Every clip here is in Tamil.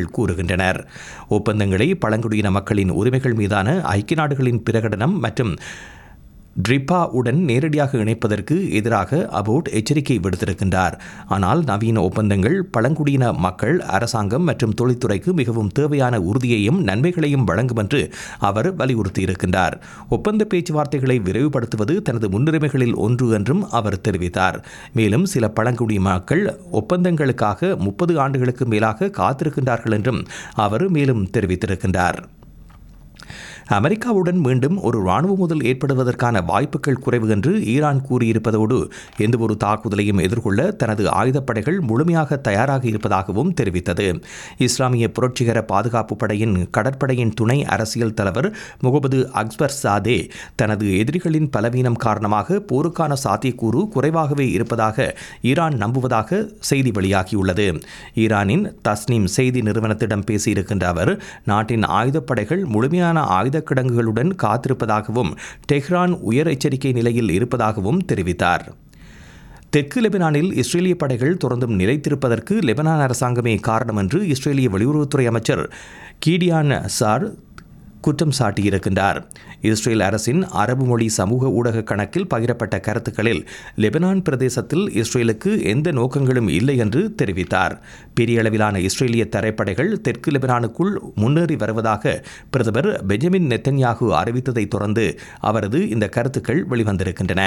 அதிகாரிகள் கூறுகின்றனர் ஒப்பந்தங்களை பழங்குடியின மக்களின் உரிமைகள் மீதான ஐக்கிய நாடுகளின் பிரகடனம் மற்றும் ட்ரிப்பா உடன் நேரடியாக இணைப்பதற்கு எதிராக அபோட் எச்சரிக்கை விடுத்திருக்கின்றார் ஆனால் நவீன ஒப்பந்தங்கள் பழங்குடியின மக்கள் அரசாங்கம் மற்றும் தொழில்துறைக்கு மிகவும் தேவையான உறுதியையும் நன்மைகளையும் வழங்கும் என்று அவர் வலியுறுத்தியிருக்கின்றார் ஒப்பந்த பேச்சுவார்த்தைகளை விரைவுபடுத்துவது தனது முன்னுரிமைகளில் ஒன்று என்றும் அவர் தெரிவித்தார் மேலும் சில பழங்குடி மக்கள் ஒப்பந்தங்களுக்காக முப்பது ஆண்டுகளுக்கு மேலாக காத்திருக்கின்றார்கள் என்றும் அவர் மேலும் தெரிவித்திருக்கின்றார் அமெரிக்காவுடன் மீண்டும் ஒரு ராணுவ மோதல் ஏற்படுவதற்கான வாய்ப்புகள் குறைவு என்று ஈரான் கூறியிருப்பதோடு எந்தவொரு தாக்குதலையும் எதிர்கொள்ள தனது ஆயுதப்படைகள் முழுமையாக தயாராக இருப்பதாகவும் தெரிவித்தது இஸ்லாமிய புரட்சிகர பாதுகாப்பு படையின் கடற்படையின் துணை அரசியல் தலைவர் முகமது அக்பர் சாதே தனது எதிரிகளின் பலவீனம் காரணமாக போருக்கான சாத்தியக்கூறு குறைவாகவே இருப்பதாக ஈரான் நம்புவதாக செய்தி வெளியாகியுள்ளது ஈரானின் தஸ்னீம் செய்தி நிறுவனத்திடம் பேசியிருக்கின்ற அவர் நாட்டின் ஆயுதப்படைகள் முழுமையான ஆயுத கிடங்குகளுடன் காத்திருப்பதாகவும் டெஹ்ரான் உயர் எச்சரிக்கை நிலையில் இருப்பதாகவும் தெரிவித்தார் தெற்கு லெபனானில் இஸ்ரேலிய படைகள் தொடர்ந்தும் நிலைத்திருப்பதற்கு லெபனான் அரசாங்கமே காரணம் என்று இஸ்ரேலிய வெளியுறவுத்துறை அமைச்சர் கீடியான் சார் குற்றம் சாட்டியிருக்கின்றார் இஸ்ரேல் அரசின் அரபு மொழி சமூக ஊடக கணக்கில் பகிரப்பட்ட கருத்துக்களில் லெபனான் பிரதேசத்தில் இஸ்ரேலுக்கு எந்த நோக்கங்களும் இல்லை என்று தெரிவித்தார் பெரிய அளவிலான இஸ்ரேலிய தரைப்படைகள் தெற்கு லெபனானுக்குள் முன்னேறி வருவதாக பிரதமர் பெஞ்சமின் நெத்தன்யாகு அறிவித்ததைத் தொடர்ந்து அவரது இந்த கருத்துக்கள் வெளிவந்திருக்கின்றன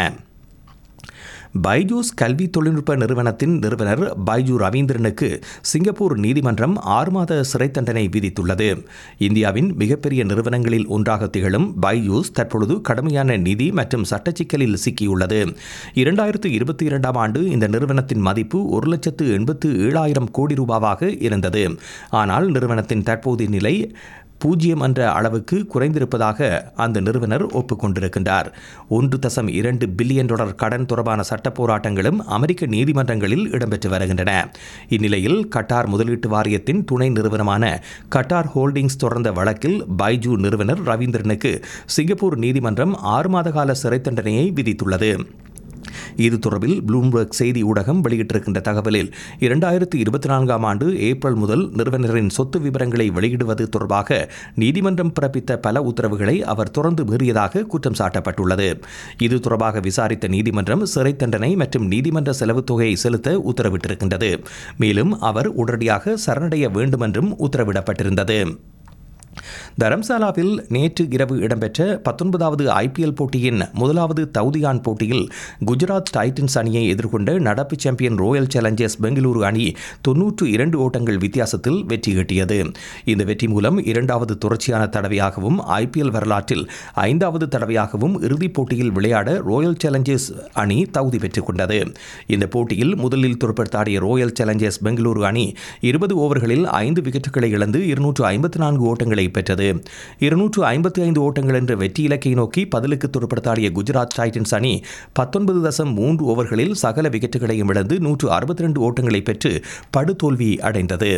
பைஜூஸ் கல்வி தொழில்நுட்ப நிறுவனத்தின் நிறுவனர் பைஜு ரவீந்திரனுக்கு சிங்கப்பூர் நீதிமன்றம் ஆறு மாத சிறை தண்டனை விதித்துள்ளது இந்தியாவின் மிகப்பெரிய நிறுவனங்களில் ஒன்றாக திகழும் பைஜூஸ் தற்பொழுது கடுமையான நிதி மற்றும் சட்ட சிக்கலில் சிக்கியுள்ளது இரண்டாயிரத்து இருபத்தி இரண்டாம் ஆண்டு இந்த நிறுவனத்தின் மதிப்பு ஒரு லட்சத்து எண்பத்து ஏழாயிரம் கோடி ரூபாவாக இருந்தது ஆனால் நிறுவனத்தின் தற்போதைய நிலை பூஜ்ஜியம் என்ற அளவுக்கு குறைந்திருப்பதாக அந்த நிறுவனர் ஒப்புக்கொண்டிருக்கின்றார் ஒன்று தசம் இரண்டு பில்லியன் டாலர் கடன் தொடர்பான சட்ட போராட்டங்களும் அமெரிக்க நீதிமன்றங்களில் இடம்பெற்று வருகின்றன இந்நிலையில் கட்டார் முதலீட்டு வாரியத்தின் துணை நிறுவனமான கட்டார் ஹோல்டிங்ஸ் தொடர்ந்த வழக்கில் பைஜூ நிறுவனர் ரவீந்திரனுக்கு சிங்கப்பூர் நீதிமன்றம் ஆறு மாத கால சிறை தண்டனையை விதித்துள்ளது இது தொடர்பில் ப்ளூம்பர்க் செய்தி ஊடகம் வெளியிட்டிருக்கின்ற தகவலில் இரண்டாயிரத்து இருபத்தி நான்காம் ஆண்டு ஏப்ரல் முதல் நிறுவனரின் சொத்து விவரங்களை வெளியிடுவது தொடர்பாக நீதிமன்றம் பிறப்பித்த பல உத்தரவுகளை அவர் தொடர்ந்து மீறியதாக குற்றம் சாட்டப்பட்டுள்ளது இது தொடர்பாக விசாரித்த நீதிமன்றம் சிறை தண்டனை மற்றும் நீதிமன்ற செலவுத் தொகையை செலுத்த உத்தரவிட்டிருக்கின்றது மேலும் அவர் உடனடியாக சரணடைய வேண்டும் என்றும் உத்தரவிடப்பட்டிருந்தது தரம்சாலாவில் நேற்று இரவு இடம்பெற்ற பத்தொன்பதாவது ஐபிஎல் போட்டியின் முதலாவது தௌதியான் போட்டியில் குஜராத் டைட்டன்ஸ் அணியை எதிர்கொண்ட நடப்பு சாம்பியன் ராயல் சேலஞ்சர்ஸ் பெங்களூரு அணி தொன்னூற்று இரண்டு ஓட்டங்கள் வித்தியாசத்தில் வெற்றி ஈட்டியது இந்த வெற்றி மூலம் இரண்டாவது தொடர்ச்சியான தடவையாகவும் ஐபிஎல் வரலாற்றில் ஐந்தாவது தடவையாகவும் இறுதிப் போட்டியில் விளையாட ராயல் சேலஞ்சர்ஸ் அணி தகுதி பெற்றுக் கொண்டது இந்த போட்டியில் முதலில் துடுப்படுத்தாடிய ராயல் சேலஞ்சர்ஸ் பெங்களூரு அணி இருபது ஓவர்களில் ஐந்து விக்கெட்டுகளை இழந்து இருநூற்று ஐம்பத்தி நான்கு ஓட்டங்களை பெற்றது இருநூற்று ஐம்பத்தி ஐந்து ஓட்டங்கள் என்ற வெற்றி இலக்கை நோக்கி பதிலுக்கு துடுப்படுத்தாடிய குஜராத் டைட்டன்ஸ் அணி பத்தொன்பது தசம் மூன்று ஓவர்களில் சகல விக்கெட்டுகளையும் இழந்து நூற்று அறுபத்தி ரெண்டு ஓட்டங்களை பெற்று படுதோல்வி அடைந்தது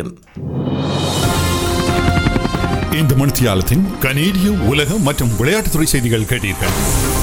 இந்த மணித்தியாலத்தின் கனேடிய உலக மற்றும் விளையாட்டுத்துறை செய்திகள் கேட்டீர்கள்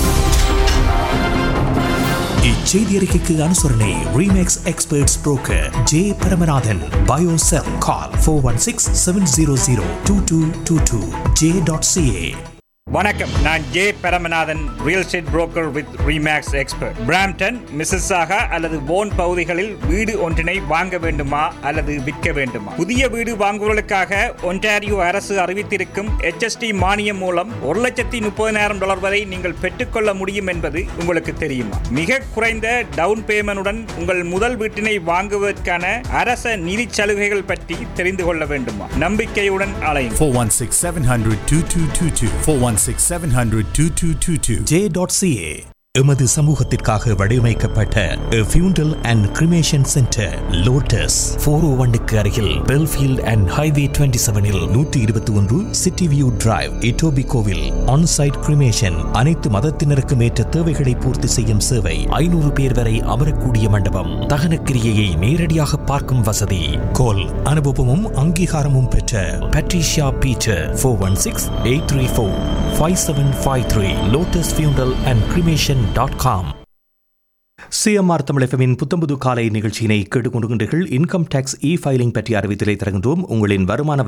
இச்செய்தி அறிக்கைக்கு அனுசரணை Remax experts broker J Paramanathan பயோசெல் call four one six seven zero zero two two two two J dot CA வணக்கம் நான் J Paramanathan real estate broker with Remax expert Brampton Mississauga அல்லது போன் பகுதிகளில் வீடு ஒன்றினை வாங்க வேண்டுமா அல்லது விற்க வேண்டுமா புதிய வீடு வாங்குவதற்காக ஒன்டாரியோ அரசு அறிவித்திருக்கும் HST மானியம் மூலம் ஒரு லட்சத்தி முப்பதினாயிரம் டாலர் வரை நீங்கள் பெற்றுக்கொள்ள முடியும் என்பது உங்களுக்கு தெரியுமா மிக குறைந்த டவுன் பேமெண்டுடன் உங்கள் முதல் வீட்டினை வாங்குவதற்கான அரச நிதி சலுகைகள் பற்றி தெரிந்து கொள்ள வேண்டுமா நம்பிக்கையுடன் அலையும் 416 700 2222 416 700 2222 ஜே டாட் சிஏ எமது சமூகத்திற்காக வடிவமைக்கப்பட்ட funeral and cremation centre Lotus four O ஒன்னுக்கு அருகில் பெல்ஃபீல்ட் அண்ட் ஹைவே டுவெண்ட்டி செவனில் நூற்றி இருபத்தி ஒன்று சிட்டி வியூ டிரைவ் இட்டோபி கோவில் ஆன்சைட் கிரிமேஷன் அனைத்து மதத்தினருக்கும் ஏற்ற தேவைகளை பூர்த்தி செய்யும் சேவை ஐநூறு பேர் வரை அமரக்கூடிய மண்டபம் தகன கிரியையை நேரடியாக பார்க்கும் வசதி கோல் அனுபவமும் அங்கீகாரமும் பெற்ற Patricia Peter four one six eight three four five seven five three Lotus funeral and cremation dot com CMR தமிழகமின் புத்தம்புது காலை நிகழ்ச்சியினை கேட்டுக்கொண்டுகின்றீர்கள் இன்கம் டேக்ஸ் இ ஃபைலிங் பற்றி அறிவித்தலை தருகின்றோம் உங்களின் வருமான